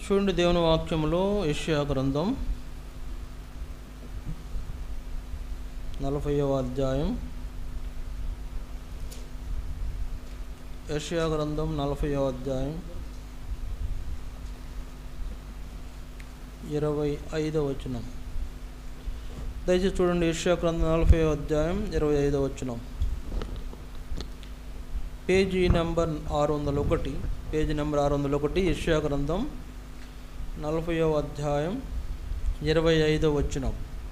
చూడండి దేవుని వాక్యములో యెషయా గ్రంథం నలభైవ అధ్యాయం యెషయా గ్రంథం నలభైవ అధ్యాయం ఇరవై ఐదవ వచనం దయచేసి చూడండి యెషయా గ్రంథం నలభై అధ్యాయం ఇరవై ఐదవ వచనం పేజీ నెంబర్ ఆరు వందల ఒకటి పేజీ నెంబర్ ఆరు వందల ఒకటి యెషయా గ్రంథం నలభైవ అధ్యాయం ఇరవై ఐదవ వచనం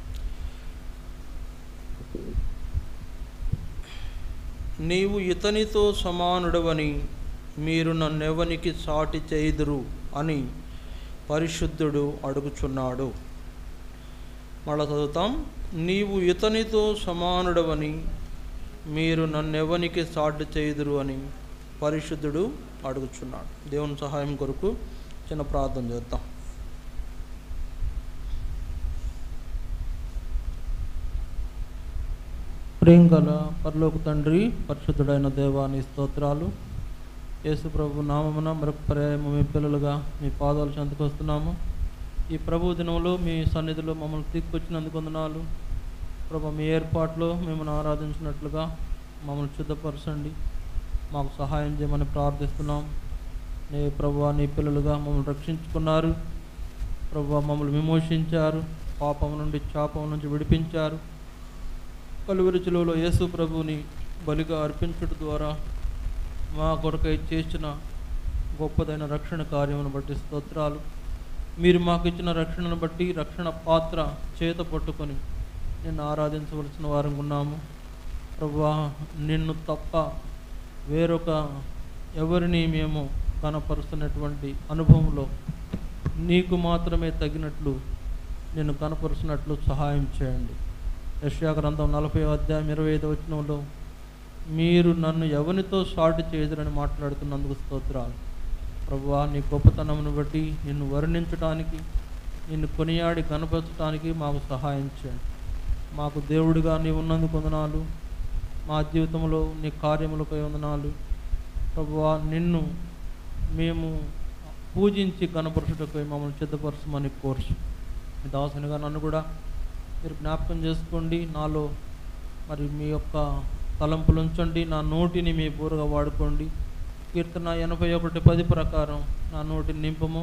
నీవు ఇతనితో సమానుడవని మీరు నన్నెవనికి సాటి చేయుదురు అని పరిశుద్ధుడు అడుగుచున్నాడు మళ్ళా చదువుతాం నీవు ఇతనితో సమానుడవని మీరు నన్నెవనికి సాటి చేయుదురు అని పరిశుద్ధుడు అడుగుచున్నాడు దేవుని సహాయం కొరకు చిన్న ప్రార్థన చేద్దాం ప్రేమ గల పరలోక తండ్రి పరిశుద్ధుడైన దేవాని స్తోత్రాలు యేసు ప్రభు నామమున మరొక పర్యాయము మీ పిల్లలుగా మీ పాదాలు చెందుకొస్తున్నాము ఈ ప్రభు దినంలో మీ సన్నిధిలో మమ్మల్ని తీసుకొచ్చినందుకు వందనాలు ప్రభు మీ ఏర్పాట్లో మిమ్మల్ని ఆరాధించినట్లుగా మమ్మల్ని శుద్ధపరచండి మాకు సహాయం చేయమని ప్రార్థిస్తున్నాం నే ప్రభు నీ పిల్లలుగా మమ్మల్ని రక్షించుకున్నారు ప్రభు మమ్మల్ని విమోచించారు పాపం నుండి శాపం నుంచి విడిపించారు కలువరి చెలువలో యేసు ప్రభుని బలిగా అర్పించడం ద్వారా మా కొరకై చేసిన గొప్పదైన రక్షణ కార్యమును బట్టి స్తోత్రాలు మీరు మాకు ఇచ్చిన రక్షణను బట్టి రక్షణ పాత్ర చేత పట్టుకొని నిన్ను ఆరాధించవలసిన వారం ఉన్నాము ప్రభా నిన్ను తప్ప వేరొక ఎవరిని మేము కనపరుస్తున్నటువంటి అనుభవంలో నీకు మాత్రమే తగినట్లు నిన్ను కనపరుస్తున్నట్లు సహాయం చేయండి యశ్యా గ్రంథం నలభై అధ్యాయం ఇరవై ఐదు వచనంలో మీరు నన్ను ఎవరితో సాటి చేయదురని మాట్లాడుతున్నందుకు స్తోత్రాలు ప్రభువా నీ గొప్పతనమును బట్టి నిన్ను వర్ణించడానికి నిన్ను కొనియాడి కనపరచడానికి మాకు సహాయం చేయండి మాకు దేవుడిగా నీ ఉన్నందుకు వందనాలు మా జీవితంలో నీ కార్యములపై వందనాలు ప్రభువా నిన్ను మేము పూజించి కనపరచుటపై మమ్మల్ని సిద్ధపరచమని కోర్చు మీ దాసునిగా నన్ను కూడా మీరు జ్ఞాపకం చేసుకోండి నాలో మరి మీ యొక్క తలంపులు ఉంచండి నా నోటిని మీ పూరగా వాడుకోండి కీర్తన ఎనభై ఒకటి పది ప్రకారం నా నోటిని నింపము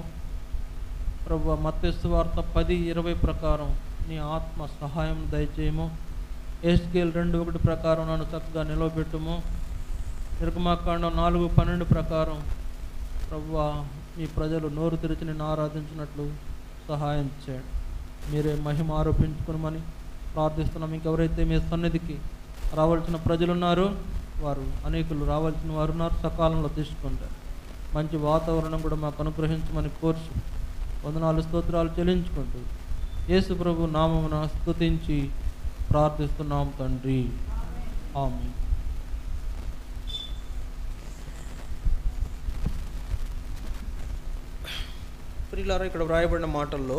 ప్రభు మత్స్సు వార్త పది ఇరవై ప్రకారం నీ ఆత్మ సహాయం దయచేయము ఎస్కేల్ రెండు ఒకటి ప్రకారం నన్ను చక్కగా నిలవబెట్టుము నిర్గమాకాండం నాలుగు పన్నెండు ప్రకారం ప్రభు మీ ప్రజలు నోరు తెరిచి నిన్ను ఆరాధించినట్లు సహాయం చేయండి మీరే మహిమ ఆరోపించుకునమని ప్రార్థిస్తున్నాం ఇంకెవరైతే మీ సన్నిధికి రావాల్సిన ప్రజలు ఉన్నారో వారు అనేకులు రావాల్సిన వారు ఉన్నారు సకాలంలో తీసుకుంటారు మంచి వాతావరణం కూడా మాకు అనుగ్రహించమని కోర్చు వందనాలు స్తోత్రాలు చెల్లించుకుంటూ యేసు ప్రభు నామమున స్తుతించి ప్రార్థిస్తున్నాం తండ్రి ఆమె ప్రియులారా ఇక్కడ వ్రాయబడిన మాటల్లో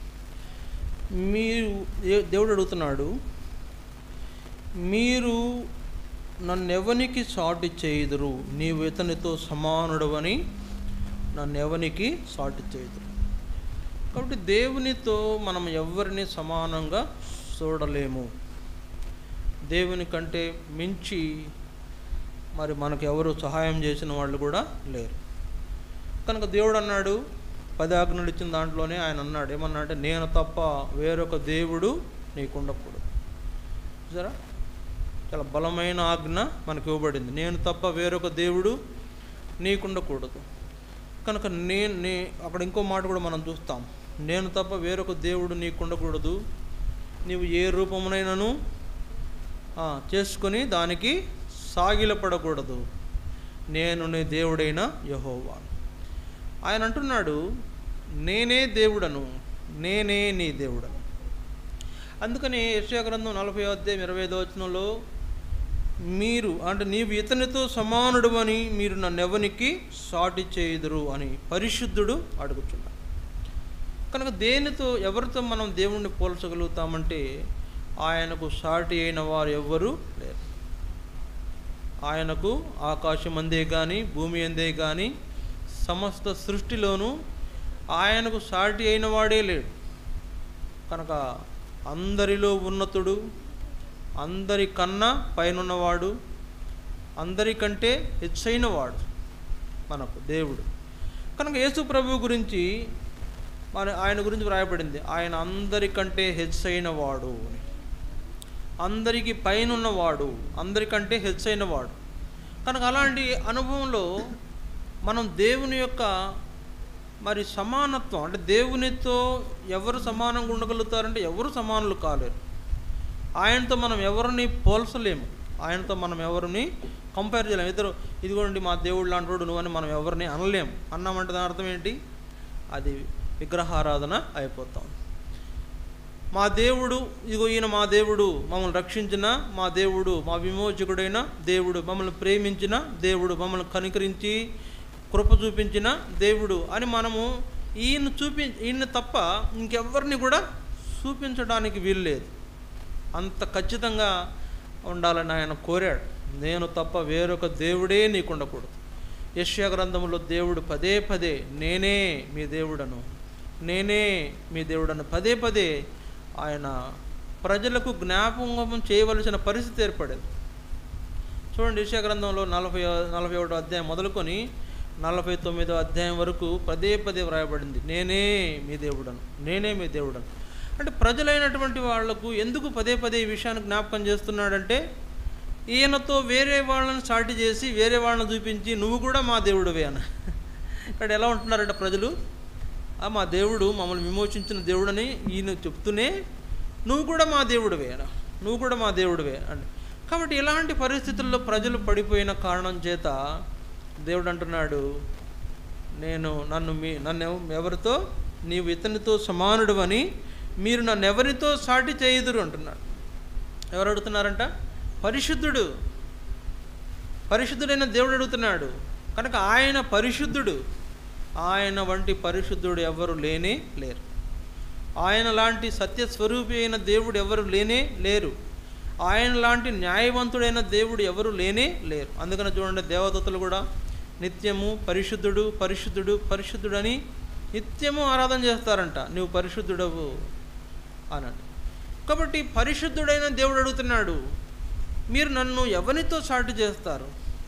మీరు దే- దేవుడు అడుగుతున్నాడు మీరు నన్నెవనికి సాటి చేయుదురు నీవు ఇతనితో సమానుడవని నన్నెవనికి సాటి చేయుదురు కాబట్టి దేవునితో మనం ఎవరిని సమానంగా చూడలేము దేవుని కంటే మించి మరి మనకు ఎవరు సహాయం చేసిన వాళ్ళు కూడా లేరు కనుక దేవుడు అన్నాడు పది ఆజ్ఞలు ఇచ్చిన దాంట్లోనే ఆయన అన్నాడు ఏమన్నాడంటే నేను తప్ప వేరొక దేవుడు నీకు ఉండకూడదు చూసారా చాలా బలమైన ఆజ్ఞ మనకు ఇవ్వబడింది నేను తప్ప వేరొక దేవుడు నీకుండకూడదు కనుక నేను నే అక్కడ ఇంకో మాట కూడా మనం చూస్తాం నేను తప్ప వేరొక దేవుడు నీకుండకూడదు నీవు ఏ రూపమునైనను ఆ, చేసుకొని దానికి సాగిలపడకూడదు నేను నీ దేవుడైన యహోవా ఆయన అంటున్నాడు నేనే దేవుడను నేనే నీ దేవుడను అందుకని యెషయా గ్రంథం నలభై అధ్యాయం ఇరవై ఐదో వచనంలో మీరు అంటే నీవు ఇతనితో సమానుడు అని మీరు నన్నెవనికి సాటి చేయుదురు అని పరిశుద్ధుడు అడుగుతున్నాడు కనుక దేనితో ఎవరితో మనం దేవుణ్ణి పోల్చగలుగుతామంటే ఆయనకు సాటి అయిన వారు ఎవ్వరూ లేరు ఆయనకు ఆకాశం అందే కానీ భూమి అందే కానీ సమస్త సృష్టిలోనూ ఆయనకు సాటి అయిన వాడే లేడు కనుక అందరిలో ఉన్నతుడు అందరికన్నా పైనున్నవాడు అందరికంటే హెచ్చైన వాడు మనకు దేవుడు కనుక యేసు ప్రభు గురించి మన ఆయన గురించి వ్రాయబడింది ఆయన అందరికంటే హెచ్చైన వాడు అని అందరికీ పైనున్నవాడు అందరికంటే హెచ్చైన వాడు కనుక అలాంటి అనుభవంలో మనం దేవుని యొక్క మరి సమానత్వం అంటే దేవునితో ఎవరు సమానంగా ఉండగలుగుతారంటే ఎవరు సమానులు కాలేరు ఆయనతో మనం ఎవరిని పోల్చలేము ఆయనతో మనం ఎవరిని కంపేర్ చేయలేము ఇద్దరు ఇదిగోండి మా దేవుడు లాంటి నువ్వని మనం ఎవరిని అనలేము అన్నామంటే దాని అర్థం ఏంటి అది విగ్రహారాధన అయిపోతాం మా దేవుడు ఇదిగో ఈయన మా దేవుడు మమ్మల్ని రక్షించిన మా దేవుడు మా విమోచకుడైన దేవుడు మమ్మల్ని ప్రేమించిన దేవుడు మమ్మల్ని కనికరించి కృప చూపించిన దేవుడు అని మనము ఈయన చూపి ఈయన తప్ప ఇంకెవరిని కూడా చూపించడానికి వీల్లేదు అంత ఖచ్చితంగా ఉండాలని ఆయన కోరాడు నేను తప్ప వేరొక దేవుడే నీకు ఉండకూడదు యశ్యా గ్రంథంలో దేవుడు పదే పదే నేనే మీ దేవుడను నేనే మీ దేవుడను పదే పదే ఆయన ప్రజలకు జ్ఞాపకం చేయవలసిన పరిస్థితి ఏర్పడింది చూడండి యశ్యా గ్రంథంలో నలభై నలభై ఒకటో అధ్యాయం మొదలుకొని నలభై తొమ్మిదో అధ్యాయం వరకు పదే పదే వ్రాయబడింది నేనే మీ దేవుడను నేనే మీ దేవుడను అంటే ప్రజలైనటువంటి వాళ్లకు ఎందుకు పదే పదే ఈ విషయాన్ని జ్ఞాపకం చేస్తున్నాడంటే ఈయనతో వేరే వాళ్ళని సాటి చేసి వేరే వాళ్ళని చూపించి నువ్వు కూడా మా దేవుడివే అని ఇక్కడ ఎలా ఉంటున్నారంటే ప్రజలు "ఆ, మా దేవుడు మమ్మల్ని విమోచించిన దేవుడని ఈయన చెప్తూనే నువ్వు కూడా మా దేవుడివే అని నువ్వు కూడా మా దేవుడివే అని కాబట్టి ఇలాంటి పరిస్థితుల్లో ప్రజలు పడిపోయిన కారణం చేత దేవుడు అంటున్నాడు నేను నన్ను మీ నన్ను ఎవ- ఎవరితో నీవు ఇతనితో సమానుడు అని మీరు నన్ను ఎవరితో సాటి చేయుదురు అంటున్నాడు ఎవరు అడుగుతున్నారంట పరిశుద్ధుడు పరిశుద్ధుడైన దేవుడు అడుగుతున్నాడు కనుక ఆయన పరిశుద్ధుడు ఆయన వంటి పరిశుద్ధుడు ఎవరు లేనే లేరు ఆయన లాంటి సత్యస్వరూపి అయిన దేవుడు ఎవరు లేనే లేరు ఆయన లాంటి న్యాయవంతుడైన దేవుడు ఎవరు లేనే లేరు అందుకని చూడండి దేవదత్తులు కూడా నిత్యము పరిశుద్ధుడు పరిశుద్ధుడు పరిశుద్ధుడని నిత్యము ఆరాధన చేస్తారంట నువ్వు పరిశుద్ధుడవు అన్నాడు కాబట్టి పరిశుద్ధుడైన దేవుడు అడుగుతున్నాడు మీరు నన్ను ఎవరితో సాటి చేస్తారు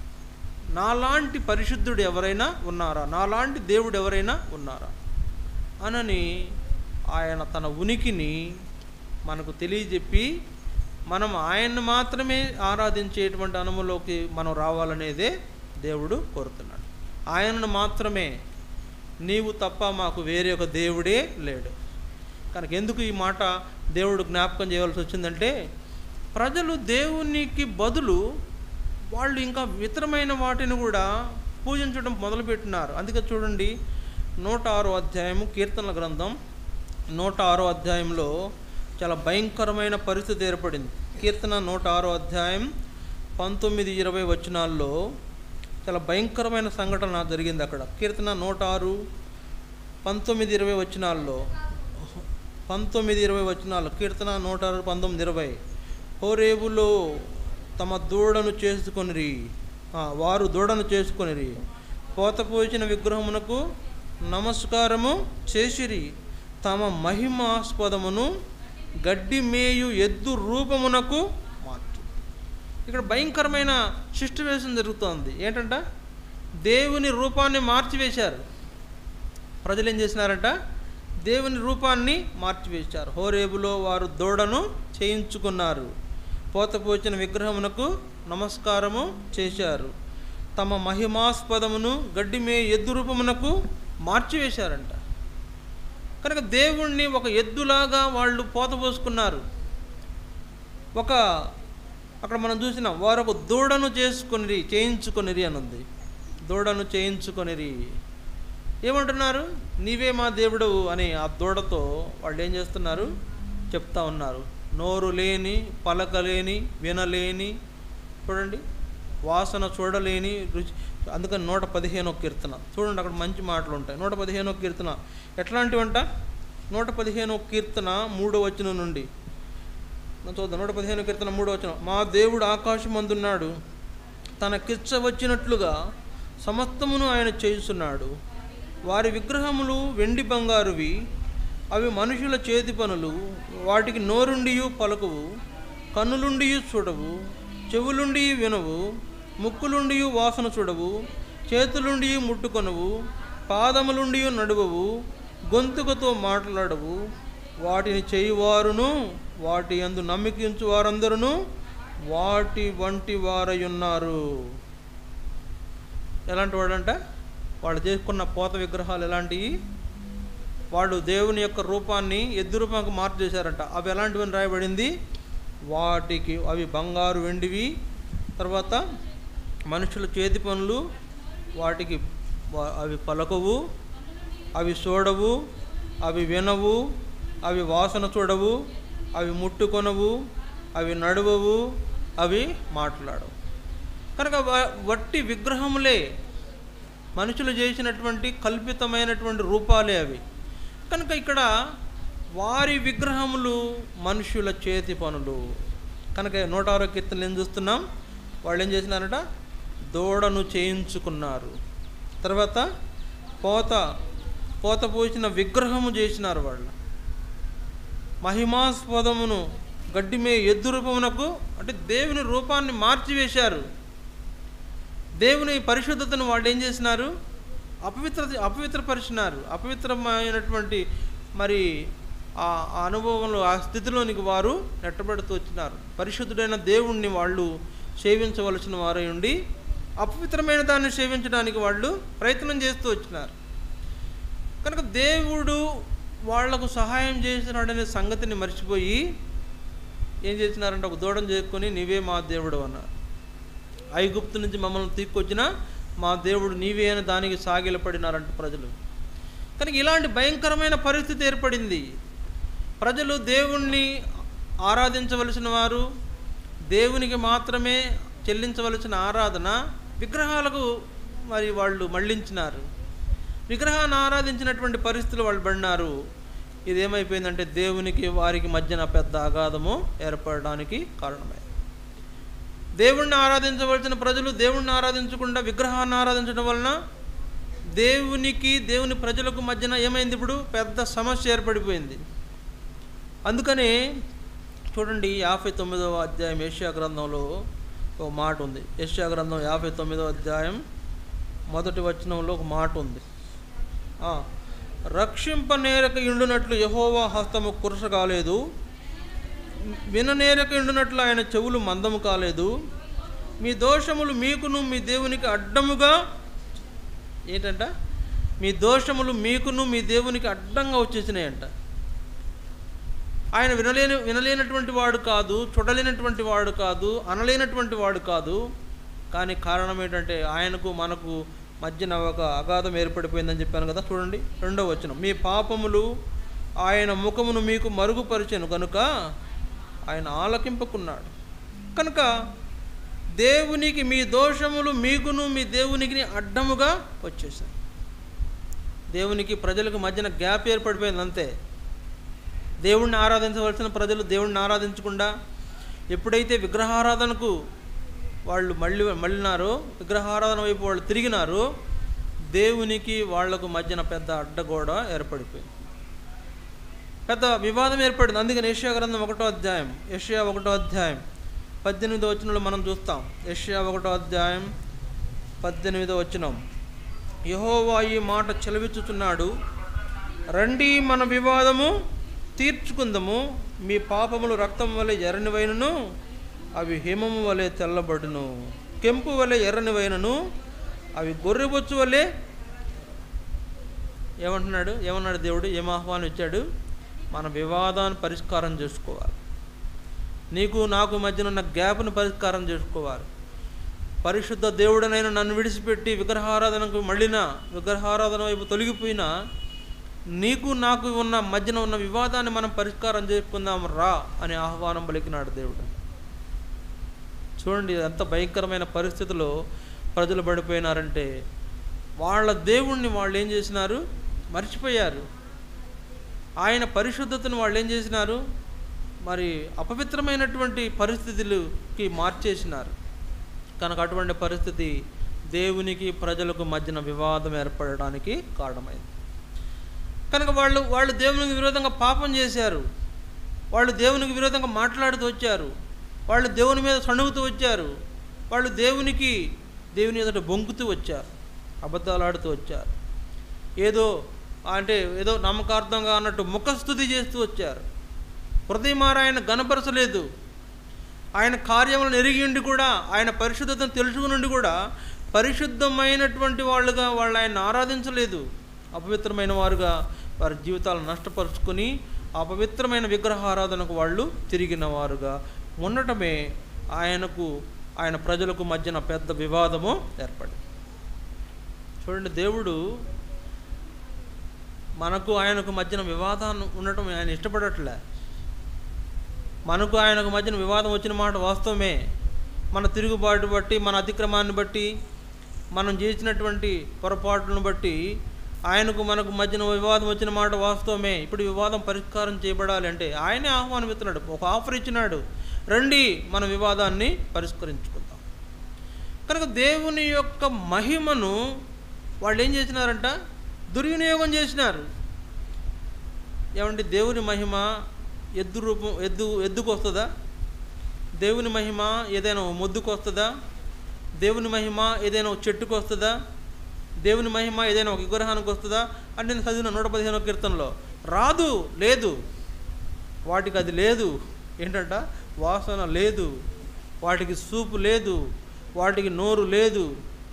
నాలాంటి పరిశుద్ధుడు ఎవరైనా ఉన్నారా నాలాంటి దేవుడు ఎవరైనా ఉన్నారా అనని ఆయన తన ఉనికిని మనకు తెలియజెప్పి మనం ఆయన్ని మాత్రమే ఆరాధించేటువంటి అనుభవంలోకి మనం రావాలనేదే దేవుడు కోరుతున్నాడు ఆయనను మాత్రమే నీవు తప్ప మాకు వేరే ఒక దేవుడే లేడు కనుక ఎందుకు ఈ మాట దేవుడు జ్ఞాపకం చేయవలసి వచ్చిందంటే ప్రజలు దేవునికి బదులు వాళ్ళు ఇంకా ఇతరమైన వాటిని కూడా పూజించడం మొదలుపెట్టినారు అందుకే చూడండి నూట ఆరో అధ్యాయము కీర్తనల గ్రంథం నూట ఆరో అధ్యాయంలో చాలా భయంకరమైన పరిస్థితి ఏర్పడింది కీర్తన నూట ఆరో అధ్యాయం పంతొమ్మిది ఇరవై వచనాల్లో చాలా భయంకరమైన సంఘటన జరిగింది అక్కడ కీర్తన నూట ఆరు పంతొమ్మిది ఇరవై వచనాల్లో పంతొమ్మిది ఇరవై వచనాలు కీర్తన నూట ఆరు పంతొమ్మిది ఇరవై హోరేబులో తమ దూడను చేసుకొనిరి ఆ, వారు దూడను చేసుకొనిరి పోతపోచిన విగ్రహమునకు నమస్కారము చేసిరి తమ మహిమాస్పదమును గడ్డి మేయు ఎద్దు రూపమునకు మార్చు ఇక్కడ భయంకరమైన సిస్టవేషన్ జరుగుతోంది ఏంటంట దేవుని రూపాన్ని మార్చివేశారు ప్రజలు ఏం చేసినారంట దేవుని రూపాన్ని మార్చివేశారు హోరేబులో వారు దూడను చేయించుకున్నారు పోతపోచిన విగ్రహమునకు నమస్కారము చేశారు తమ మహిమాస్పదమును గడ్డి మే ఎద్దు రూపమునకు మార్చివేశారంట కనుక దేవుణ్ణి ఒక ఎద్దులాగా వాళ్ళు పోతపోసుకున్నారు ఒక అక్కడ మనం చూసిన వారు ఒక దూడను చేసుకొనిరి చేయించుకొనిరి అని ఉంది దూడను చేయించుకొనిరి ఏమంటున్నారు నీవే మా దేవుడు అని ఆ దూడతో వాళ్ళు ఏం చేస్తున్నారు చెప్తా ఉన్నారు నోరు లేని పలక లేని వినలేని చూడండి వాసన చూడలేని రుచి అందుకని నూట పదిహేనో కీర్తన చూడండి అక్కడ మంచి మాటలు ఉంటాయి నూట పదిహేనో కీర్తన ఎట్లాంటివంట నూట పదిహేనో కీర్తన మూడో వచనం నుండి మనం చూద్దాం నూట పదిహేను కీర్తన మూడో వచనం మా దేవుడు ఆకాశమందున్నాడు తనకిచ్చ వచ్చినట్లుగా సమస్తమును ఆయన చేయుచున్నాడు వారి విగ్రహములు వెండి బంగారువి అవి మనుషుల చేతి పనులు వాటికి నోరుండియు పలుకువు కన్నులుండియు చూడవు చెవులుండి వినవు ముక్కులుండి వాసన చూడవు చేతులుండి ముట్టుకొనవు పాదములుండి నడువవు గొంతుకతో మాట్లాడవు వాటిని చేయువారును వాటి యందు నమ్మికించు వారందరూ వాటి వంటి వారై ఉన్నారు ఎలాంటి వాడంట వాళ్ళు చేసుకున్న పోత విగ్రహాలు ఎలాంటివి వాళ్ళు దేవుని యొక్క రూపాన్ని ఎద్దు రూపానికి మార్పు చేశారంట అవి ఎలాంటివని రాయబడింది వాటికి అవి బంగారు వెండివి తర్వాత మనుషుల చేతి పనులు వాటికి వా- అవి పలకవు అవి చూడవు అవి వినవు అవి వాసన చూడవు అవి ముట్టుకొనవు అవి నడువవు అవి మాట్లాడవు కనుక వ- వట్టి విగ్రహములే మనుషులు చేసినటువంటి కల్పితమైనటువంటి రూపాలే అవి కనుక ఇక్కడ వారి విగ్రహములు మనుషుల చేతి పనులు కనుక నూట ఆరో కీర్తనలు ఏం చూస్తున్నాం వాళ్ళు ఏం చేసినారట దూడను చేయించుకున్నారు తర్వాత పోత పోత పోసిన విగ్రహము చేసినారు వాళ్ళు మహిమాస్పదమును గడ్డిమే ఎద్దు రూపమునకు అంటే దేవుని రూపాన్ని మార్చివేశారు దేవుని పరిశుద్ధతను వాళ్ళు ఏం చేసినారు అపవిత్ర అపవిత్రపరిచినారు అపవిత్రమైనటువంటి మరి ఆ ఆ అనుభవంలో ఆ స్థితిలోనికి వారు నెట్టబడుతూ వచ్చినారు పరిశుద్ధుడైన దేవుణ్ణి వాళ్ళు సేవించవలసిన వారై ఉండి అపవిత్రమైన దాన్ని సేవించడానికి వాళ్ళు ప్రయత్నం చేస్తూ వచ్చినారు కనుక దేవుడు వాళ్లకు సహాయం చేసినాడనే సంగతిని మర్చిపోయి ఏం చేసినారంటే ఒక దూడం చేసుకొని నీవే మా దేవుడు అన్నారు ఐగుప్తు నుంచి మమ్మల్ని తీసుకొచ్చిన మా దేవుడు నీవే అని దానికి సాగిలపడినారంట ప్రజలు కనుక ఇలాంటి భయంకరమైన పరిస్థితి ఏర్పడింది ప్రజలు దేవుణ్ణి ఆరాధించవలసిన వారు దేవునికి మాత్రమే చెల్లించవలసిన ఆరాధన విగ్రహాలకు మరి వాళ్ళు మళ్ళించినారు విగ్రహాన్ని ఆరాధించినటువంటి పరిస్థితులు వాళ్ళు పడినారు ఇది ఏమైపోయిందంటే దేవునికి వారికి మధ్యన పెద్ద అగాధము ఏర్పడడానికి కారణమైంది దేవుణ్ణి ఆరాధించవలసిన ప్రజలు దేవుణ్ణి ఆరాధించకుండా విగ్రహాన్ని ఆరాధించడం వలన దేవునికి దేవుని ప్రజలకు మధ్యన ఏమైంది ఇప్పుడు పెద్ద సమస్య ఏర్పడిపోయింది అందుకని చూడండి యాభై తొమ్మిదవ అధ్యాయం ఏషియా గ్రంథంలో ఒక మాట ఉంది ఏషియా గ్రంథం యాభై తొమ్మిదవ అధ్యాయం మొదటి వచనంలో ఒక మాట ఉంది ఆ, రక్షింపనేరక ఇండునట్లు యహోవా హస్తము కురస కాలేదు విననేరక ఇండునట్లు ఆయన చెవులు మందము కాలేదు మీ దోషములు మీకును మీ దేవునికి అడ్డముగా ఏంటంట మీ దోషములు మీకును మీ దేవునికి అడ్డంగా వచ్చేసినాయంట ఆయన వినలేని వినలేనటువంటి వాడు కాదు చూడలేనటువంటి వాడు కాదు అనలేనటువంటి వాడు కాదు కానీ కారణం ఏంటంటే ఆయనకు మనకు మధ్యన ఒక అగాధం ఏర్పడిపోయిందని చెప్పాను కదా చూడండి రెండో వచనం మీ పాపములు ఆయన ముఖమును మీకు మరుగుపరిచెను కనుక ఆయన ఆలకింపకున్నాడు కనుక దేవునికి మీ దోషములు మీకును మీ దేవునికి అడ్డముగా వచ్చేసాయి దేవునికి ప్రజలకు మధ్యన గ్యాప్ ఏర్పడిపోయింది అంతే దేవుణ్ణి ఆరాధించవలసిన ప్రజలు దేవుణ్ణి ఆరాధించకుండా ఎప్పుడైతే విగ్రహారాధనకు వాళ్ళు మళ్ళీ మళ్ళినారో విగ్రహారాధన వైపు వాళ్ళు తిరిగినారో దేవునికి వాళ్లకు మధ్యన పెద్ద అడ్డగోడ ఏర్పడిపోయింది పెద్ద వివాదం ఏర్పడింది అందుకని ఏషియా గ్రంథం ఒకటో అధ్యాయం ఏషియా ఒకటో అధ్యాయం పద్దెనిమిదో వచనంలో మనం చూస్తాం ఏషియా ఒకటో అధ్యాయం పద్దెనిమిదో వచనం యహోవా ఈ మాట చెలవిచ్చుచున్నాడు రండి మన వివాదము తీర్చుకుందము మీ పాపములు రక్తం వలె ఎర్రనివైనను అవి హిమము వలె తెల్లబడును కెంపు వలె ఎర్రనివైనను అవి గొర్రెబొచ్చు వలె ఏమంటున్నాడు ఏమన్నాడు దేవుడు ఏం ఆహ్వానం ఇచ్చాడు మన వివాదాన్ని పరిష్కారం చేసుకోవాలి నీకు నాకు మధ్యన ఉన్న గ్యాప్ను పరిష్కారం చేసుకోవాలి పరిశుద్ధ దేవుడనైనా నన్ను విడిచిపెట్టి విగ్రహారాధనకు మళ్ళిన విగ్రహారాధన వైపు తొలగిపోయినా నీకు నాకు ఉన్న మధ్యన ఉన్న వివాదాన్ని మనం పరిష్కారం చేసుకుందాం రా అని ఆహ్వానం పలికినాడు దేవుడు చూడండి ఎంత భయంకరమైన పరిస్థితిలో ప్రజలు పడిపోయినారంటే వాళ్ళ దేవుణ్ణి వాళ్ళు ఏం చేసినారు మర్చిపోయారు ఆయన పరిశుద్ధతను వాళ్ళు ఏం చేసినారు మరి అపవిత్రమైనటువంటి పరిస్థితులకి మార్చేసినారు కనుక అటువంటి పరిస్థితి దేవునికి ప్రజలకు మధ్యన వివాదం ఏర్పడడానికి కారణమైంది కనుక వాళ్ళు వాళ్ళు దేవునికి విరోధంగా పాపం చేశారు వాళ్ళు దేవునికి విరోధంగా మాట్లాడుతూ వచ్చారు వాళ్ళు దేవుని మీద సణుగుతూ వచ్చారు వాళ్ళు దేవునికి దేవుని ఎదుట బొంకుతూ వచ్చారు అబద్ధాలు ఆడుతూ వచ్చారు ఏదో అంటే ఏదో నమ్మకార్థంగా అన్నట్టు ముఖస్థుతి చేస్తూ వచ్చారు హృదయమార ఆయన గనపరచలేదు ఆయన కార్యములను ఎరిగి ఉండి కూడా ఆయన పరిశుద్ధతను తెలుసుకుని కూడా పరిశుద్ధమైనటువంటి వాళ్ళుగా వాళ్ళు ఆయన ఆరాధించలేదు అపవిత్రమైన వారుగా వారి జీవితాలను నష్టపరుచుకొని అపవిత్రమైన విగ్రహారాధనకు వాళ్ళు తిరిగిన వారుగా ఉండటమే ఆయనకు ఆయన ప్రజలకు మధ్యన పెద్ద వివాదము ఏర్పడింది చూడండి దేవుడు మనకు ఆయనకు మధ్యన వివాదాన్ని ఉండటం ఆయన ఇష్టపడట్లే మనకు ఆయనకు మధ్యన వివాదం వచ్చిన మాట వాస్తవమే మన తిరుగుబాటు బట్టి మన అతిక్రమాన్ని బట్టి మనం చేసినటువంటి పొరపాట్లను బట్టి ఆయనకు మనకు మధ్యన వివాదం వచ్చిన మాట వాస్తవమే ఇప్పుడు వివాదం పరిష్కారం చేయబడాలి అంటే ఆయనే ఆహ్వానం ఇస్తున్నాడు ఒక ఆఫర్ ఇచ్చినాడు రండి మన వివాదాన్ని పరిష్కరించుకుందాం కనుక దేవుని యొక్క మహిమను వాళ్ళు ఏం చేసినారంట దుర్వినియోగం చేసినారు ఏమంటే దేవుని మహిమ ఎద్దు రూపం ఎద్దు ఎద్దుకు వస్తుందా దేవుని మహిమ ఏదైనా ఓ మొద్దుకు వస్తుందా దేవుని మహిమ ఏదైనా ఒక చెట్టుకు వస్తుందా దేవుని మహిమ ఏదైనా ఒక విగ్రహానికి వస్తుందా అంటే నేను చదివిన నూట పదిహేనో కీర్తనలో రాదు లేదు వాటికి అది లేదు ఏంటంట వాసన లేదు వాటికి సూపు లేదు వాటికి నోరు లేదు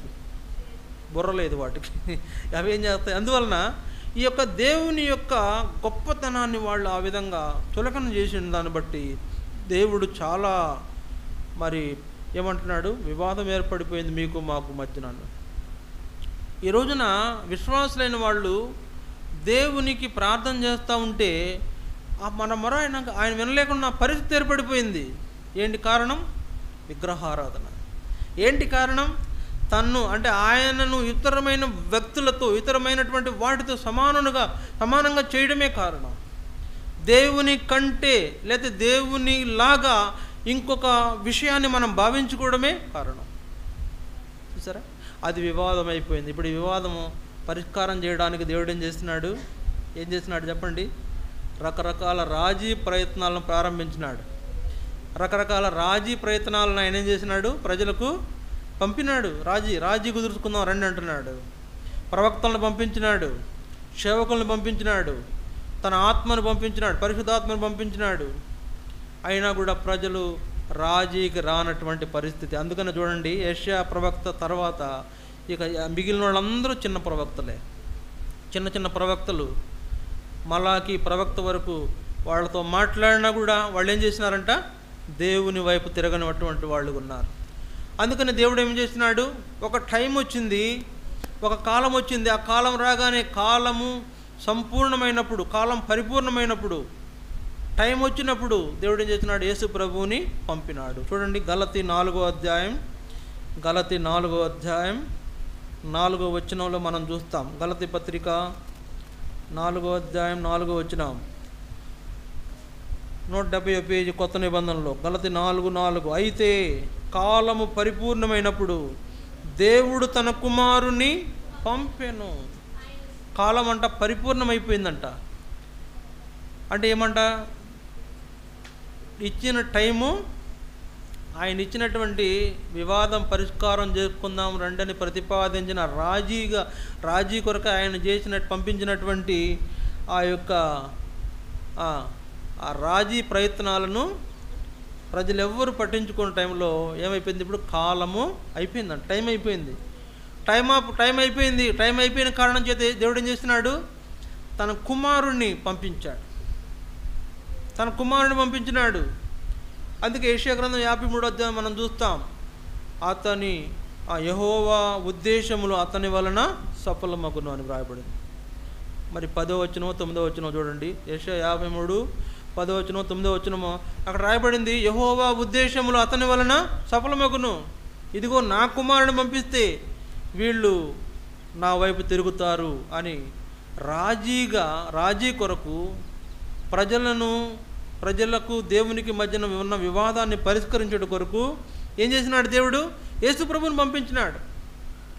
బుర్ర లేదు వాటికి అవి ఏం చేస్తాయి అందువలన ఈ యొక్క దేవుని యొక్క గొప్పతనాన్ని వాళ్ళు ఆ విధంగా చులకన చేసిన దాన్ని బట్టి దేవుడు చాలా మరి ఏమంటున్నాడు వివాదం ఏర్పడిపోయింది మీకు మాకు మధ్యన ఈ రోజున విశ్వాసులైన వాళ్ళు దేవునికి ప్రార్థన చేస్తూ ఉంటే ఆ మన మొర ఆయన ఆయన వినలేకుండా పరిస్థితి ఏర్పడిపోయింది ఏంటి కారణం విగ్రహారాధన ఏంటి కారణం తన్ను అంటే ఆయనను ఇతరమైన వ్యక్తులతో ఇతరమైనటువంటి వాటితో సమానుగా సమానంగా చేయడమే కారణం దేవుని కంటే లేదా దేవుని లాగా ఇంకొక విషయాన్ని మనం భావించుకోవడమే కారణం చూసారా అది వివాదం అయిపోయింది ఇప్పుడు ఈ వివాదము పరిష్కారం చేయడానికి దేవుడు ఏం చేస్తున్నాడు ఏం చేస్తున్నాడు చెప్పండి రకరకాల రాజీ ప్రయత్నాలను ప్రారంభించినాడు రకరకాల రాజీ ప్రయత్నాలను ఆయన ఏం చేసినాడు ప్రజలకు పంపినాడు రాజీ రాజీ కుదుర్చుకుందాం రండి అంటున్నాడు ప్రవక్తలను పంపించినాడు సేవకులను పంపించినాడు తన ఆత్మను పంపించినాడు పరిశుద్ధాత్మను పంపించినాడు అయినా కూడా ప్రజలు రాజీకి రానటువంటి పరిస్థితి అందుకని చూడండి ఏషియా ప్రవక్త తర్వాత ఇక మిగిలిన వాళ్ళందరూ చిన్న ప్రవక్తలే చిన్న చిన్న ప్రవక్తలు మలాకి ప్రవక్త వరకు వాళ్ళతో మాట్లాడినా కూడా వాళ్ళు ఏం చేసినారంట దేవుని వైపు తిరగనటువంటి వాళ్ళు ఉన్నారు అందుకని దేవుడు ఏం చేసినాడు ఒక టైం వచ్చింది ఒక కాలం వచ్చింది ఆ కాలం రాగానే కాలము సంపూర్ణమైనప్పుడు కాలం పరిపూర్ణమైనప్పుడు టైం వచ్చినప్పుడు దేవుడు ఏం చేసినాడు యేసు ప్రభువుని పంపినాడు చూడండి గలతి నాలుగో అధ్యాయం గలతి నాలుగో అధ్యాయం నాలుగో వచనంలో మనం చూస్తాం గలతి పత్రిక నాలుగో అధ్యాయం నాలుగో వచనం నూట డెబ్బై పేజీ కొత్త నిబంధనలో గలతి నాలుగు నాలుగు అయితే కాలము పరిపూర్ణమైనప్పుడు దేవుడు తన కుమారుని పంపెను కాలం అంట పరిపూర్ణమైపోయిందంట అంటే ఏమంట ఇచ్చిన టైము ఆయన ఇచ్చినటువంటి వివాదం పరిష్కారం చేసుకుందాం రండని ప్రతిపాదించిన రాజీగా రాజీ కొరకు ఆయన చేసిన పంపించినటువంటి ఆ యొక్క ఆ, ఆ రాజీ ప్రయత్నాలను ప్రజలు ఎవ్వరు పట్టించుకున్న టైంలో ఏమైపోయింది ఇప్పుడు కాలము అయిపోయిందంట టైం అయిపోయింది టైం ఆప్ టైం అయిపోయింది టైం అయిపోయిన కారణం చేత దేవుడు ఏం చేస్తున్నాడు తన కుమారుణ్ణి పంపించాడు తన కుమారుని పంపించినాడు అందుకే ఏషియా గ్రంథం యాభై మూడో అధ్యాయం మనం చూస్తాం అతని ఆ యహోవా ఉద్దేశములు అతని వలన సఫలమగును అని వ్రాయబడింది మరి పదో వచనమో తొమ్మిదో వచనమో చూడండి ఏషియా యాభై మూడు పదో వచనమో తొమ్మిదో వచనమో అక్కడ రాయబడింది యహోవా ఉద్దేశములు అతని వలన సఫలమగును ఇదిగో నా కుమారుని పంపిస్తే వీళ్ళు నా వైపు తిరుగుతారు అని రాజీగా రాజీ కొరకు ప్రజలను ప్రజలకు దేవునికి మధ్యన ఉన్న వివాదాన్ని పరిష్కరించడం కొరకు ఏం చేసినాడు దేవుడు యేసు ప్రభుని పంపించినాడు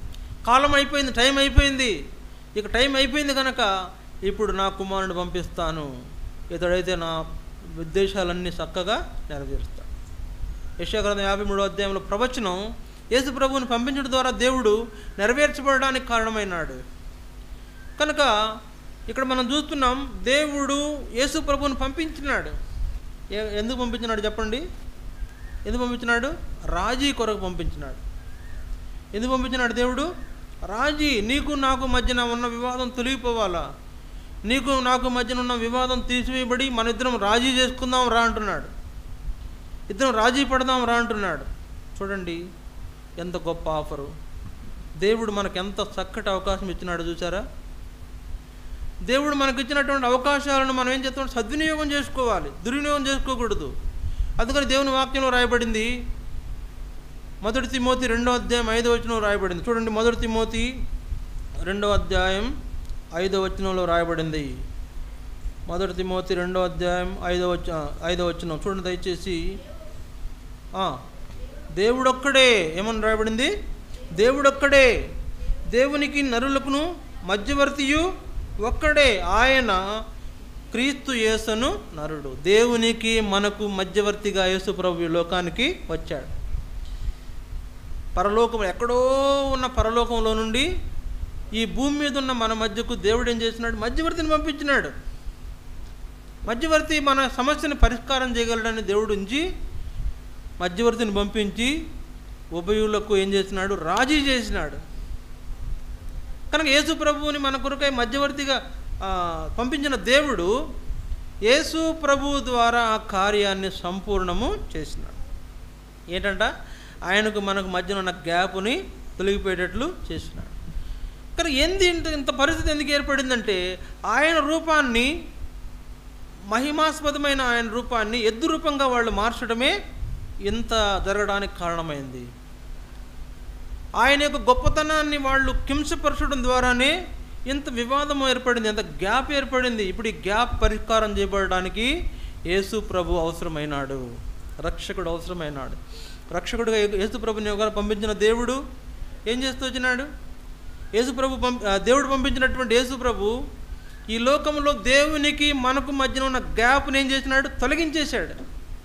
కాలం అయిపోయింది టైం అయిపోయింది ఇక టైం అయిపోయింది కనుక ఇప్పుడు నా కుమారుని పంపిస్తాను ఇతడైతే నా ఉద్దేశాలన్నీ చక్కగా నెరవేరుస్తాడు యశాగ్రంథం యాభై మూడో అధ్యాయంలో ప్రవచనం యేసు ప్రభువుని పంపించడం ద్వారా దేవుడు నెరవేర్చబడడానికి కారణమైనాడు కనుక ఇక్కడ మనం చూస్తున్నాం దేవుడు యేసు ప్రభువుని పంపించినాడు ఏ- ఎందుకు పంపించినాడు చెప్పండి ఎందుకు పంపించినాడు రాజీ కొరకు పంపించినాడు ఎందుకు పంపించినాడు దేవుడు రాజీ నీకు నాకు మధ్యన ఉన్న వివాదం తొలగిపోవాలా నీకు నాకు మధ్యన ఉన్న వివాదం తీసివేయబడి మన ఇద్దరం రాజీ చేసుకుందాం రా అంటున్నాడు ఇద్దరం రాజీ పడదాం రా అంటున్నాడు చూడండి ఎంత గొప్ప ఆఫరు దేవుడు మనకు ఎంత చక్కటి అవకాశం ఇచ్చినాడు చూసారా దేవుడు మనకు ఇచ్చినటువంటి అవకాశాలను మనం ఏం చేస్తాం సద్వినియోగం చేసుకోవాలి దుర్వినియోగం చేసుకోకూడదు అందుకని దేవుని వాక్యంలో రాయబడింది మొదటి తిమోతి రెండో అధ్యాయం ఐదో వచనం రాయబడింది చూడండి మొదటి తిమోతి రెండో అధ్యాయం ఐదో వచనంలో రాయబడింది మొదటి తిమోతి రెండో అధ్యాయం ఐదో వచ్చ ఐదో వచనం చూడండి దయచేసి ఆ, దేవుడొక్కడే ఏమని రాయబడింది దేవుడొక్కడే దేవునికి నరులకును మధ్యవర్తియు ఒక్కడే ఆయన క్రీస్తు యేసును నరుడు దేవునికి మనకు మధ్యవర్తిగా యేసు ప్రభు ఈ లోకానికి వచ్చాడు పరలోకం ఎక్కడో ఉన్న పరలోకంలో నుండి ఈ భూమి మీద ఉన్న మన మధ్యకు దేవుడు ఏం చేసినాడు మధ్యవర్తిని పంపించినాడు మధ్యవర్తి మన సమస్యను పరిష్కారం చేయగలడని దేవుడు ఉంచి మధ్యవర్తిని పంపించి ఉభయులకు ఏం చేసినాడు రాజీ చేసినాడు కనుక యేసు ప్రభువుని మన కొరకై మధ్యవర్తిగా ఆ, పంపించిన దేవుడు యేసు ప్రభువు ద్వారా ఆ కార్యాన్ని సంపూర్ణము చేసినాడు ఏంటంట ఆయనకు మనకు మధ్యన ఉన్న గ్యాప్ని తొలగిపోయేటట్లు చేసినాడు కానీ ఏంది ఇంత ఇంత పరిస్థితి ఎందుకు ఏర్పడిందంటే ఆయన రూపాన్ని మహిమాస్పదమైన ఆయన రూపాన్ని ఎద్దు రూపంగా వాళ్ళు మార్చడమే ఇంత జరగడానికి కారణమైంది ఆయన యొక్క గొప్పతనాన్ని వాళ్ళు కింసపరచడం ద్వారానే ఇంత వివాదం ఏర్పడింది ఎంత గ్యాప్ ఏర్పడింది ఇప్పుడు ఈ గ్యాప్ పరిష్కారం చేయబడడానికి యేసు ప్రభు అవసరమైనాడు రక్షకుడు అవసరమైనాడు రక్షకుడుగా యేసు- యేసు ప్రభుని ఒకరు పంపించిన దేవుడు ఏం చేస్తూ వచ్చినాడు యేసు ప్రభు పంపి ఆ, దేవుడు పంపించినటువంటి యేసు ప్రభు ఈ లోకంలో దేవునికి మనకు మధ్యన ఉన్న గ్యాప్ని ఏం చేసినాడు తొలగించేశాడు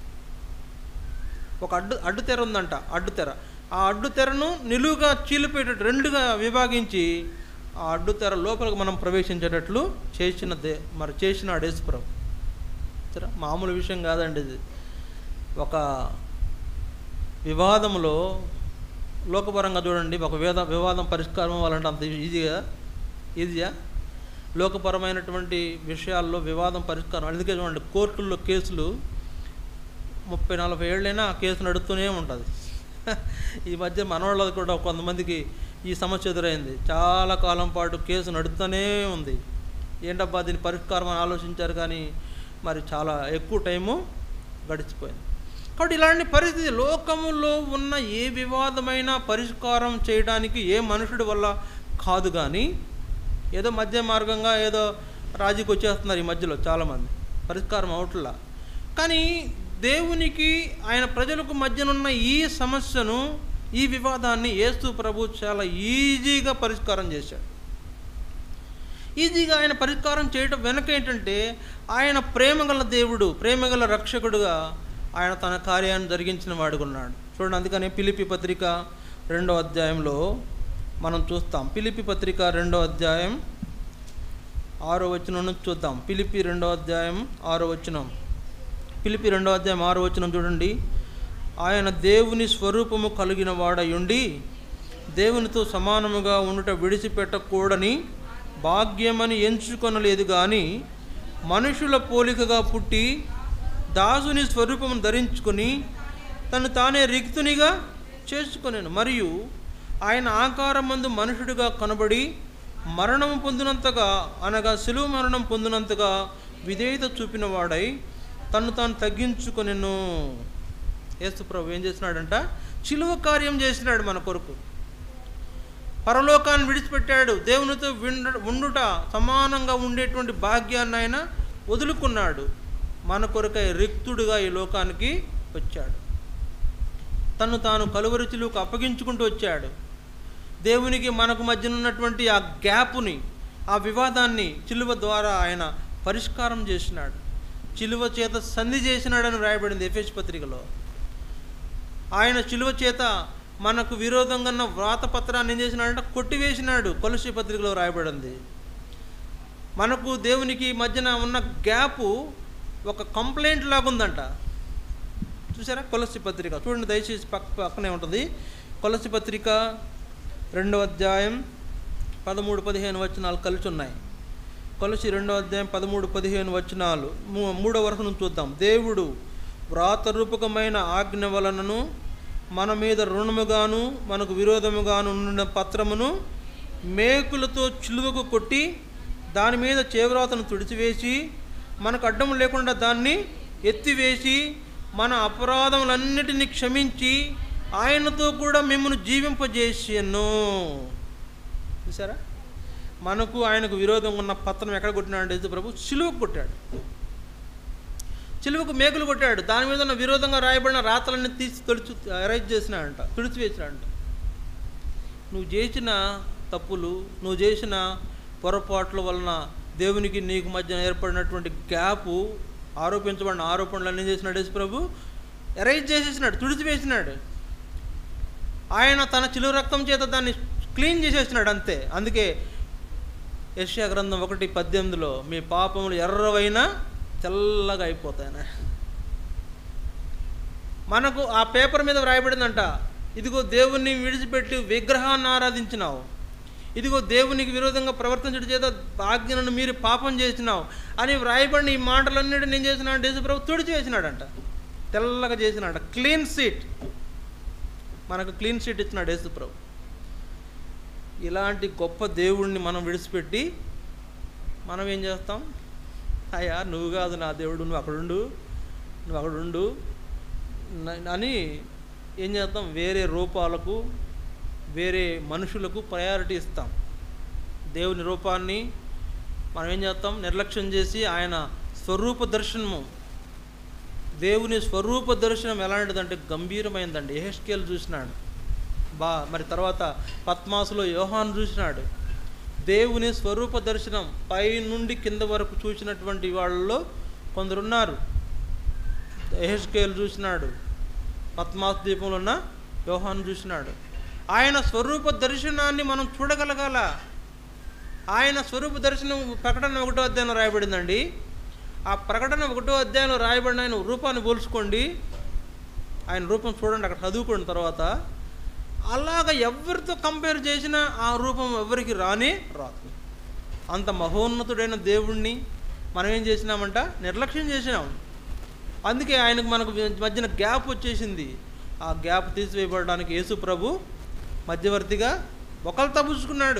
ఒక అడ్డు అడ్డు తెర ఉందంట అడ్డు తెర ఆ అడ్డు తెరను నిలువుగా చీలిపోయేటట్టు రెండుగా విభాగించి ఆ అడ్డు తెర లోపలికి మనం ప్రవేశించేటట్లు చేసిన దే మరి చేసినాడు యేసుప్రభు సరే మామూలు విషయం కాదండి ఇది ఒక వివాదంలో లోకపరంగా చూడండి ఒక వేద వివాదం పరిష్కారం అవ్వాలంటే అంత ఈజీగా ఈజీయా లోకపరమైనటువంటి విషయాల్లో వివాదం పరిష్కారం అందుకే చూడండి కోర్టుల్లో కేసులు ముప్పై నలభై ఏళ్ళైనా ఆ కేసు నడుస్తూనే ఉంటుంది ఈ మధ్య మనవాళ్ళది కూడా కొంతమందికి ఈ సమస్య ఎదురైంది చాలా కాలం పాటు కేసు నడుస్తూనే ఉంది ఏంటబ్బా దీని పరిష్కారం అని ఆలోచించారు కానీ మరి చాలా ఎక్కువ టైము గడిచిపోయింది కాబట్టి ఇలాంటి పరిస్థితి లోకములో ఉన్న ఏ వివాదమైన పరిష్కారం చేయడానికి ఏ మనుషుడి వల్ల కాదు కానీ ఏదో మధ్య మార్గంగా ఏదో రాజీకి వచ్చేస్తున్నారు ఈ మధ్యలో చాలామంది పరిష్కారం అవట్లా కానీ దేవునికి ఆయన ప్రజలకు మధ్యనున్న ఈ సమస్యను ఈ వివాదాన్ని యేసు ప్రభు చాలా ఈజీగా పరిష్కారం చేశాడు ఈజీగా ఆయన పరిష్కారం చేయటం వెనక ఏంటంటే ఆయన ప్రేమగల దేవుడు ప్రేమగల రక్షకుడుగా ఆయన తన కార్యాన్ని జరిగించిన వాడుకున్నాడు చూడండి అందుకని పిలిపి పత్రిక రెండో అధ్యాయంలో మనం చూస్తాం పిలిపి పత్రిక రెండో అధ్యాయం ఆరో వచనం నుంచి చూద్దాం పిలిపి రెండో అధ్యాయం ఆరో వచనం పిలిపి రెండో అధ్యాయం ఆరో వచనం చూడండి ఆయన దేవుని స్వరూపము కలిగిన వాడయుండి దేవునితో సమానముగా ఉండుట విడిచిపెట్టకూడని భాగ్యమని ఎంచుకొనలేదు కానీ మనుషుల పోలికగా పుట్టి దాసుని స్వరూపము ధరించుకొని తను తానే రిక్తునిగా చేసుకొనెను మరియు ఆయన ఆకారమందు మనుషుడిగా కనబడి మరణం పొందినంతగా అనగా సులువు మరణం పొందినంతగా విధేయత చూపిన వాడై తను తాను తగ్గించుకొనెను యేసు ప్రభు ఏం చేసినాడంట చిలువ కార్యం చేసినాడు మన కొరకు పరలోకాన్ని విడిచిపెట్టాడు దేవునితో విండ ఉండుట సమానంగా ఉండేటువంటి భాగ్యాన్ని ఆయన వదులుకున్నాడు మన కొరకై రిక్తుడుగా ఈ లోకానికి వచ్చాడు తను తాను కలువరి చిలువకు అప్పగించుకుంటూ వచ్చాడు దేవునికి మనకు మధ్యన ఉన్నటువంటి ఆ గ్యాప్ని ఆ వివాదాన్ని చిలువ ద్వారా ఆయన పరిష్కారం చేసినాడు చిలువ చేత సంధి చేసినాడని వ్రాయబడింది ఎఫెస్ పత్రికలో ఆయన చిలువ చేత మనకు విరోధంగా ఉన్న వ్రాతపత్రాన్ని ఏం చేసినాడంటే కొట్టివేసినాడు కొలసి పత్రికలో రాయబడింది మనకు దేవునికి మధ్యన ఉన్న గ్యాపు ఒక కంప్లైంట్ లాగా ఉందంట చూసారా కొలసి పత్రిక చూడండి దయచేసి పక్క పక్కనే ఉంటుంది కొలసి పత్రిక రెండవ అధ్యాయం పదమూడు పదిహేను వచనాలు కలిసి ఉన్నాయి కొలసి రెండవ అధ్యాయం పదమూడు పదిహేను వచనాలు మూ- మూడో వరకు నుంచి చూద్దాం దేవుడు వ్రాతరూపకమైన ఆజ్ఞ వలనను మన మీద రుణముగాను మనకు విరోధముగాను ఉన్న పత్రమును మేకులతో చిలువకు కొట్టి దాని మీద చేవ్రాతను తుడిచివేసి మనకు అడ్డం లేకుండా దాన్ని ఎత్తివేసి మన అపరాధములన్నిటినీ క్షమించి ఆయనతో కూడా మిమ్మల్ని జీవింపజేసాను చూసారా మనకు ఆయనకు విరోధం ఉన్న పత్రం ఎక్కడ కొట్టినాడు యేసు ప్రభు సిలువకు కొట్టాడు చిలువకు మేకులు కొట్టాడు దాని మీద ఉన్న విరోధంగా రాయబడిన రాతలన్నీ తీసి తొలిచి అరైజ్ చేసినాడంట తుడిచివేసినాడంట నువ్వు చేసిన తప్పులు నువ్వు చేసిన పొరపాట్ల వలన దేవునికి నీకు మధ్య ఏర్పడినటువంటి గ్యాపు ఆరోపించబడిన ఆరోపణలు అన్నీ చేసినాడు యేసు ప్రభు ఎరైజ్ చేసేసినాడు తుడిచివేసినాడు ఆయన తన చిలువ రక్తం చేత దాన్ని క్లీన్ చేసేసినాడు అంతే అందుకే యెషయా గ్రంథం ఒకటి పద్దెనిమిదిలో మీ పాపములు ఎర్రవైనా తెల్లగా అయిపోతాయన మనకు ఆ పేపర్ మీద వ్రాయబడిందంట ఇదిగో దేవుణ్ణి విడిచిపెట్టి విగ్రహాన్ని ఆరాధించినావు ఇదిగో దేవునికి విరోధంగా ప్రవర్తించడం చేత ఆజ్ఞలను మీరు పాపం చేసినావు అని వ్రాయబడిన ఈ మాటలన్నిటి నేను చేసినాడు యేసుప్రభు తుడిచి వేసినాడంట తెల్లగా చేసినాడు క్లీన్ సీట్ మనకు క్లీన్ సీట్ ఇచ్చినాడు యేసుప్రభు ఇలాంటి గొప్ప దేవుణ్ణి మనం విడిచిపెట్టి మనం ఏం చేస్తాం అయ్యా నువ్వు కాదు నా దేవుడు నువ్వు అక్కడుండు నువ్వు అక్కడుండు న- అని ఏం చేస్తాం వేరే రూపాలకు వేరే మనుషులకు ప్రయారిటీ ఇస్తాం దేవుని రూపాన్ని మనం ఏం చేస్తాం నిర్లక్ష్యం చేసి ఆయన స్వరూప దర్శనము దేవుని స్వరూప దర్శనం ఎలాంటిదంటే గంభీరమైందండి ఎహెస్కేల్ చూసినాడు బా మరి తర్వాత పద్మాసులో యోహాన్ చూసినాడు దేవుని స్వరూప దర్శనం పై నుండి కింద వరకు చూసినటువంటి వాళ్ళలో కొందరున్నారు ఎహెస్కేల్ చూసినాడు పద్మాస్ దీపంలో ఉన్న యోహాన్ చూసినాడు ఆయన స్వరూప దర్శనాన్ని మనం చూడగలగాల ఆయన స్వరూప దర్శనం ప్రకటన ఒకటో అధ్యాయంలో రాయబడిందండి ఆ ప్రకటన ఒకటో అధ్యాయంలో రాయబడిన ఆయన రూపాన్ని పోల్చుకోండి ఆయన రూపం చూడండి అక్కడ చదువుకున్న తర్వాత అలాగ ఎవరితో కంపేర్ చేసినా ఆ రూపం ఎవరికి రానే రాదు అంత మహోన్నతుడైన దేవుణ్ణి మనం ఏం చేసినామంట నిర్లక్ష్యం చేసినాం అందుకే ఆయనకు మనకు మధ్యన గ్యాప్ వచ్చేసింది ఆ గ్యాప్ తీసివేయబడడానికి యేసు ప్రభు మధ్యవర్తిగా ఒకరు తప్పుచుకున్నాడు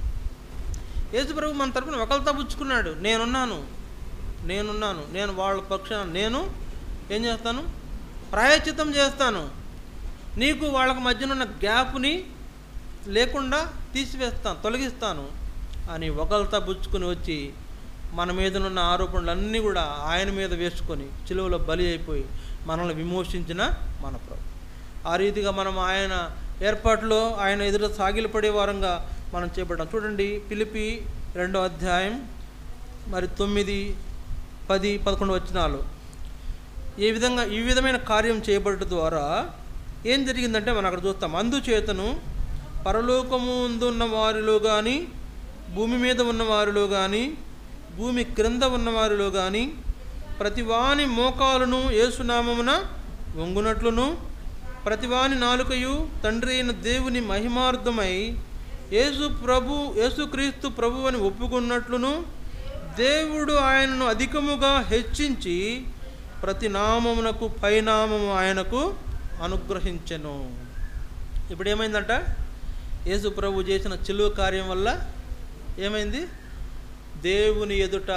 యేసు ప్రభు మన తరపున ఒకరు తప్పుచుకున్నాడు నేనున్నాను నేనున్నాను నేను వాళ్ళ పక్షాన నేను ఏం చేస్తాను ప్రాయచితం చేస్తాను నీకు వాళ్ళకి మధ్యన ఉన్న గ్యాప్ని లేకుండా తీసివేస్తాను తొలగిస్తాను అని ఒకళ్ళతో పుచ్చుకొని వచ్చి మన మీద ఉన్న ఆరోపణలన్నీ కూడా ఆయన మీద వేసుకొని చిలువలో బలి అయిపోయి మనల్ని విమోచించిన మన ప్రభు ఆ రీతిగా మనం ఆయన ఏర్పాట్లో ఆయన ఎదుట సాగిలపడే వారంగా మనం చేపట్టాం చూడండి పిలిపి రెండో అధ్యాయం మరి తొమ్మిది పది పదకొండు వచనాలు ఈ విధంగా ఈ విధమైన కార్యం చేయబడటం ద్వారా ఏం జరిగిందంటే మనం అక్కడ చూస్తాం అందుచేతను పరలోకము ఉన్న వారిలో కానీ భూమి మీద ఉన్న వారిలో కానీ భూమి క్రింద ఉన్న వారిలో కానీ ప్రతివాని మోకాలను ఏసునామమున వంగునట్లును ప్రతివాని నాలుకయు తండ్రి అయిన దేవుని మహిమార్థమై యేసు ప్రభు యేసుక్రీస్తు ప్రభు అని ఒప్పుకున్నట్లును దేవుడు ఆయనను అధికముగా హెచ్చించి ప్రతి నామమునకు పైనామము ఆయనకు అనుగ్రహించెను ఇప్పుడు ఏమైందంట యేసు ప్రభు చేసిన చిలువ కార్యం వల్ల ఏమైంది దేవుని ఎదుట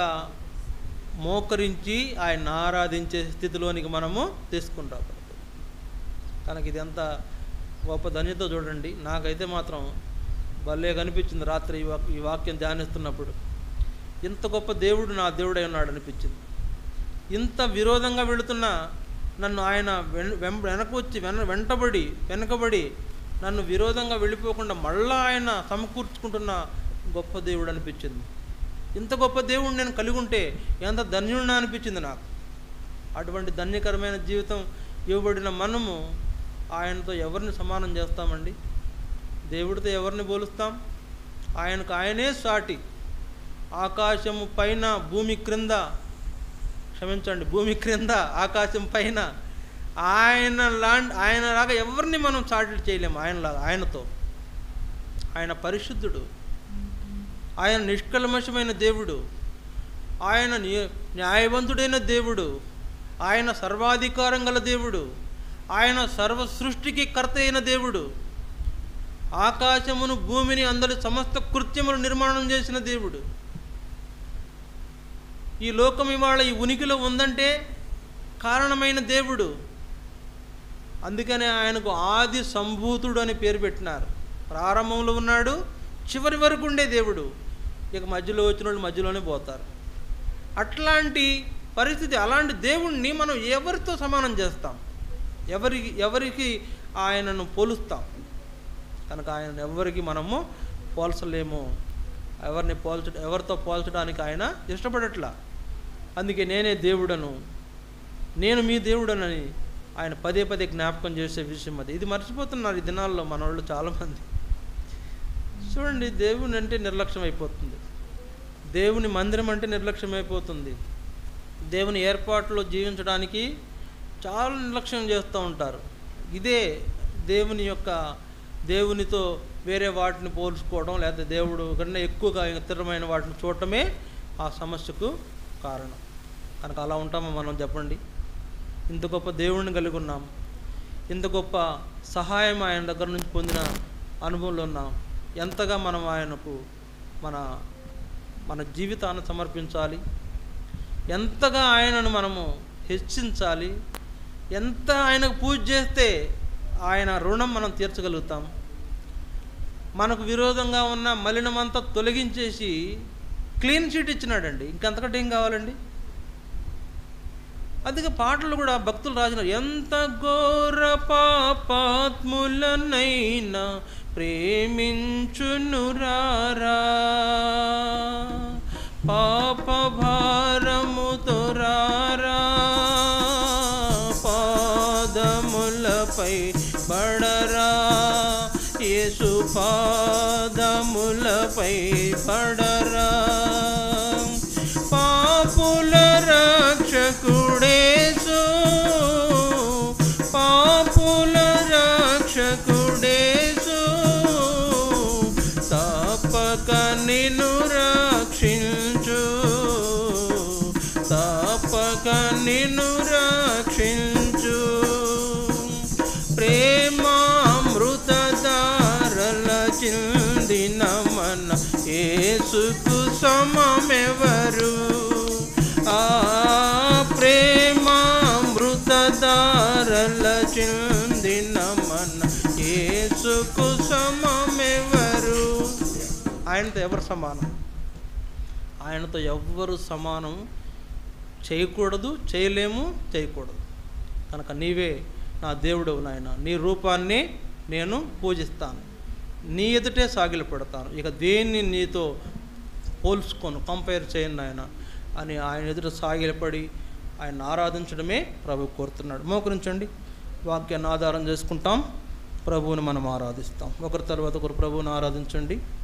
మోకరించి ఆయన ఆరాధించే స్థితిలోనికి మనము తీసుకుంటాం కనుక ఇది ఎంత గొప్ప ధన్యత చూడండి నాకైతే మాత్రం భలే కనిపించింది రాత్రి ఈ వాక్ ఈ వాక్యం ధ్యానిస్తున్నప్పుడు ఇంత గొప్ప దేవుడు నా దేవుడై ఉన్నాడు అనిపించింది ఇంత విరోధంగా వెళుతున్నా నన్ను ఆయన వెన్ వెం వెనక వచ్చి వెన వెంటబడి వెనకబడి నన్ను విరోధంగా వెళ్ళిపోకుండా మళ్ళా ఆయన సమకూర్చుకుంటున్న గొప్ప దేవుడు అనిపించింది ఇంత గొప్ప దేవుడు నేను కలిగి ఉంటే ఎంత ధన్యుడినా అనిపించింది నాకు అటువంటి ధన్యకరమైన జీవితం ఇవ్వబడిన మనము ఆయనతో ఎవరిని సమానం చేస్తామండి దేవుడితో ఎవరిని పోలుస్తాం ఆయనకు ఆయనే సాటి ఆకాశము పైన భూమి క్రింద క్షమించండి భూమి క్రింద ఆకాశం పైన ఆయన లాంటి ఆయనలాగా ఎవరిని మనం సాటి చేయలేము ఆయనలాగా ఆయనతో ఆయన పరిశుద్ధుడు ఆయన నిష్కల్మషమైన దేవుడు ఆయన న్య- న్యాయవంతుడైన దేవుడు ఆయన సర్వాధికారం గల దేవుడు ఆయన సర్వ సృష్టికి కర్త అయిన దేవుడు ఆకాశమును భూమిని అందరి సమస్త కృత్యములు నిర్మాణం చేసిన దేవుడు ఈ లోకం ఇవాళ ఈ ఉనికిలో ఉందంటే కారణమైన దేవుడు అందుకనే ఆయనకు ఆది సంభూతుడు అని పేరు పెట్టినారు ప్రారంభంలో ఉన్నాడు చివరి వరకు ఉండే దేవుడు ఇక మధ్యలో వచ్చిన వాళ్ళు మధ్యలోనే పోతారు అట్లాంటి పరిస్థితి అలాంటి దేవుణ్ణి మనం ఎవరితో సమానం చేస్తాం ఎవరికి ఎవరికి ఆయనను పోలుస్తాం కనుక ఆయన ఎవరికి మనము పోల్చలేము ఎవరిని పోల్చ ఎవరితో పోల్చడానికి ఆయన ఇష్టపడట్లా అందుకే నేనే దేవుడను నేను మీ దేవుడనని ఆయన పదే పదే జ్ఞాపకం చేసే విషయం అది ఇది మర్చిపోతున్నారు ఈ దినాల్లో మన వాళ్ళు చాలామంది చూడండి దేవుని అంటే నిర్లక్ష్యం అయిపోతుంది దేవుని మందిరం అంటే నిర్లక్ష్యం అయిపోతుంది దేవుని ఏర్పాట్లో జీవించడానికి చాలా నిర్లక్ష్యం చేస్తూ ఉంటారు ఇదే దేవుని యొక్క దేవునితో వేరే వాటిని పోల్చుకోవడం లేదా దేవుడు కన్నా ఎక్కువగా ఇతరమైన వాటిని చూడటమే ఆ సమస్యకు కారణం కనుక అలా ఉంటామో మనం చెప్పండి ఇంత గొప్ప దేవుడిని కలిగి ఉన్నాం ఇంత గొప్ప సహాయం ఆయన దగ్గర నుంచి పొందిన అనుభవంలో ఉన్నాం ఎంతగా మనం ఆయనకు మన మన జీవితాన్ని సమర్పించాలి ఎంతగా ఆయనను మనము హెచ్చించాలి ఎంత ఆయనకు పూజ చేస్తే ఆయన రుణం మనం తీర్చగలుగుతాం మనకు విరోధంగా ఉన్న మలినమంతా తొలగించేసి క్లీన్ షీట్ ఇచ్చినాడండి ఇంకంతకంటే ఏం కావాలండి అందుకే పాటలు కూడా భక్తులు రాసినారు ఎంత ఘోర పాపాత్ములనైనా ప్రేమించునురారా పాప భారముతో రారా పాదములపై పడరా యేసు పాదములపై పడరా పాపుల రక్షకుడేసు పాపుల రక్షకుడేసు తప్పక నిన్ను రక్షించు తప్పక నిన్ను రక్షించు ప్రేమామృతధారల చిందిన మన యేసుకు సమమెవరు ఆ ప్రేమామృతధారల చిందిన మన యేసుకు సమమెవరు ఆయనతో ఎవరు సమానం ఆయనతో ఎవ్వరు సమానం చేయకూడదు చేయలేము చేయకూడదు కనుక నీవే నా దేవుడు నాయన నీ రూపాన్ని నేను పూజిస్తాను నీ ఎదుటే సాగిలు పెడతాను ఇక దేన్ని నీతో పోల్చుకోను కంపేర్ చేయను నాయన అని ఆయన ఎదుట సాగిలపడి ఆయన ఆరాధించడమే ప్రభు కోరుతున్నాడు మోకరించండి వాక్యాన్ని ఆధారం చేసుకుంటాం ప్రభువుని మనం ఆరాధిస్తాం ఒకరి తర్వాత ఒకరు ప్రభువుని ఆరాధించండి